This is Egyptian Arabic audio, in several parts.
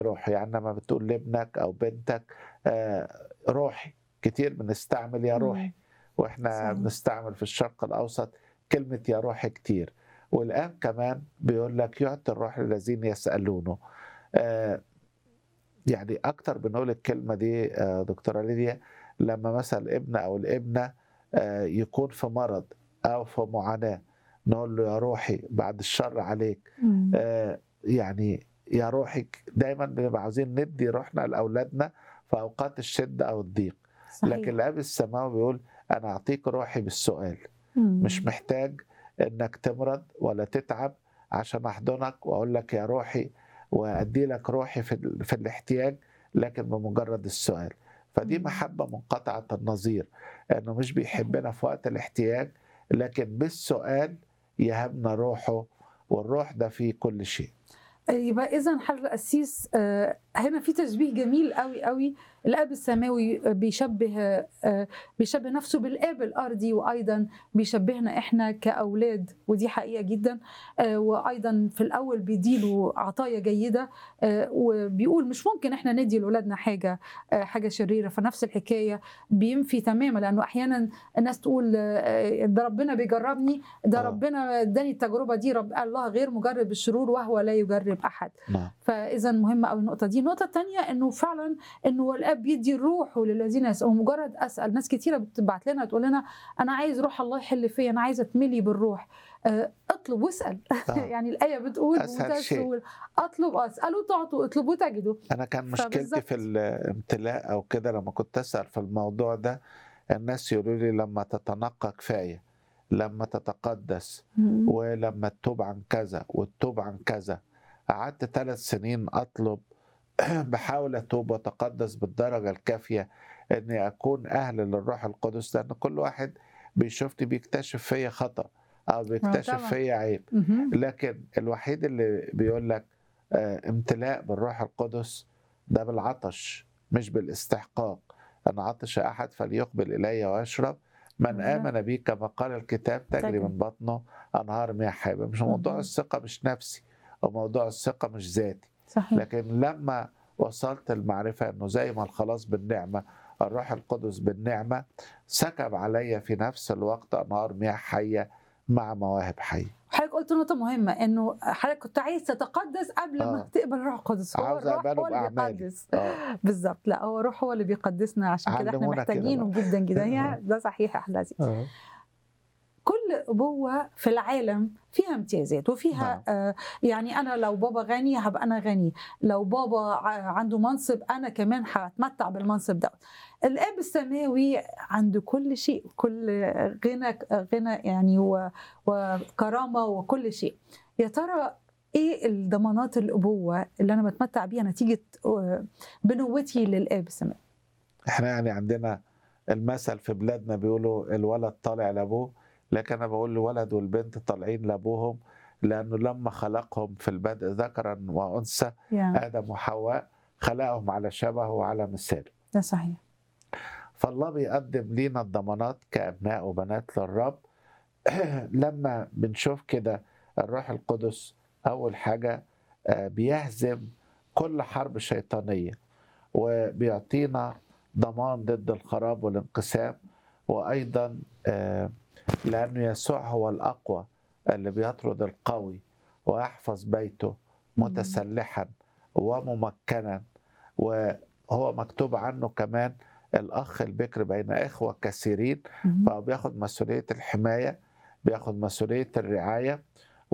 روحي يعني لما بتقول لابنك او بنتك آه، روحي كتير بنستعمل يا روحي مم. واحنا صحيح. بنستعمل في الشرق الاوسط كلمه يا روحي كتير والان كمان بيقول لك يعطي الروح للذين يسالونه آه، يعني اكتر بنقول الكلمه دي آه، دكتوره ليديا لما مثلا الابن او الابنه آه، يكون في مرض او في معاناه نقول له يا روحي بعد الشر عليك مم. آه، يعني يا روحي دايما بنبقى عاوزين ندي روحنا لاولادنا في اوقات الشده او الضيق صحيح. لكن الاب السماوي بيقول انا اعطيك روحي بالسؤال مم. مش محتاج انك تمرض ولا تتعب عشان احضنك واقول لك يا روحي وادي لك روحي في, ال- في الاحتياج لكن بمجرد السؤال فدي مم. محبه منقطعه النظير انه مش بيحبنا في وقت الاحتياج لكن بالسؤال يهبنا روحه والروح ده فيه كل شيء يبقى اذا حضرتك القسيس آه، هنا في تشبيه جميل قوي قوي الاب السماوي بيشبه آه، بيشبه نفسه بالاب الارضي وايضا بيشبهنا احنا كاولاد ودي حقيقه جدا آه، وايضا في الاول بيديله عطايا جيده آه، وبيقول مش ممكن احنا ندي لاولادنا حاجه آه، حاجه شريره فنفس الحكايه بينفي تماما لانه احيانا الناس تقول آه، ده ربنا بيجربني ده آه. ربنا اداني التجربه دي رب الله غير مجرب بالشرور وهو لا يجرب احد نعم فاذا مهمه قوي النقطه دي النقطه الثانيه انه فعلا انه الاب بيدي روحه للذين يسالون مجرد اسال ناس كتيره بتبعت لنا تقول لنا انا عايز روح الله يحل فيا انا عايزه اتملي بالروح آه، اطلب واسال آه. يعني الايه بتقول أسهل بمنتهى شيء. السهولة، اطلب اسالوا تعطوا اطلبوا تجدوا انا كان مشكلتي فبالظبط. في الامتلاء او كده لما كنت اسال في الموضوع ده الناس يقولوا لي لما تتنقى كفايه لما تتقدس ولما تتوب عن كذا وتتوب عن كذا قعدت ثلاث سنين اطلب بحاول اتوب واتقدس بالدرجه الكافيه اني اكون اهل للروح القدس لان كل واحد بيشوفني بيكتشف فيا خطا او بيكتشف طبعا. فيا عيب مهم. لكن الوحيد اللي بيقول لك آه، امتلاء بالروح القدس ده بالعطش مش بالاستحقاق أنا عطش أحد فليقبل إلي ويشرب من بالظبط. آمن بي كما قال الكتاب تجري تجري. من بطنه أنهار مياه حية مش موضوع مهم. الثقة مش نفسي وموضوع الثقة مش ذاتي صحيح لكن لما وصلت المعرفة أنه زي ما الخلاص بالنعمة الروح القدس بالنعمة سكب علي في نفس الوقت أنهار مياه حية مع مواهب حية حضرتك قلت نقطة مهمة انه حضرتك كنت عايز تتقدس قبل ما آه. تقبل الروح القدس هو عاوز الروح أقبله هو اللي بأعمالي. بيقدس آه. بالظبط لا هو الروح هو اللي بيقدسنا عشان كده احنا علمونا كده محتاجينه بقى. جدا جدا هي ده صحيح يا احلى عزيز آه. كل ابوه في العالم فيها امتيازات وفيها آه يعني انا لو بابا غني هبقى انا غني لو بابا ع- عنده منصب انا كمان هتمتع بالمنصب ده الاب السماوي عنده كل شيء كل غنى غنى يعني و- وكرامه وكل شيء يا ترى ايه الضمانات الابوه اللي انا بتمتع بيها نتيجه آه، بنوتي للاب السماوي احنا يعني عندنا المثل في بلادنا بيقولوا الولد طالع لابوه لكن انا بقول الولد والبنت طالعين لابوهم لانه لما خلقهم في البدء ذكرا وانثى يعني ادم وحواء خلقهم على شبهه وعلى مثاله ده صحيح فالله بيقدم لينا الضمانات كابناء وبنات للرب لما بنشوف كده الروح القدس اول حاجه آه، بيهزم كل حرب شيطانيه وبيعطينا ضمان ضد الخراب والانقسام وايضا آه، لانه يسوع هو الاقوى اللي بيطرد القوي ويحفظ بيته متسلحا وممكنا وهو مكتوب عنه كمان الاخ البكر بين اخوه كثيرين مهم. فهو بياخد مسؤوليه الحمايه بياخد مسؤوليه الرعايه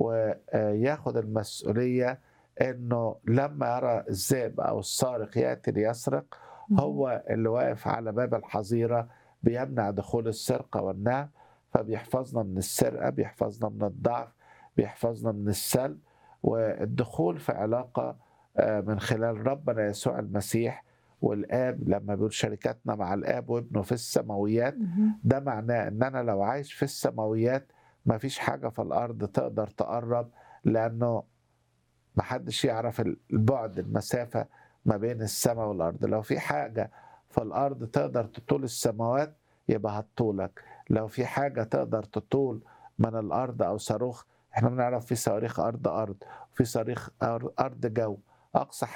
وياخد المسؤوليه انه لما يرى الذئب او السارق ياتي ليسرق هو اللي واقف على باب الحظيره بيمنع دخول السرقه والنهب فبيحفظنا من السرقه بيحفظنا من الضعف بيحفظنا من السلب والدخول في علاقه آه، من خلال ربنا يسوع المسيح والاب لما بيقول شركتنا مع الاب وابنه في السماويات مهم. ده معناه ان انا لو عايش في السماويات ما فيش حاجة في الارض تقدر تقرب لانه محدش يعرف البعد المسافة ما بين السماء والارض لو في حاجة في الارض تقدر تطول السماوات يبقى هتطولك لو في حاجة تقدر تطول من الارض او صاروخ احنا بنعرف في صواريخ ارض ارض وفي صواريخ أر- ارض جو اقصى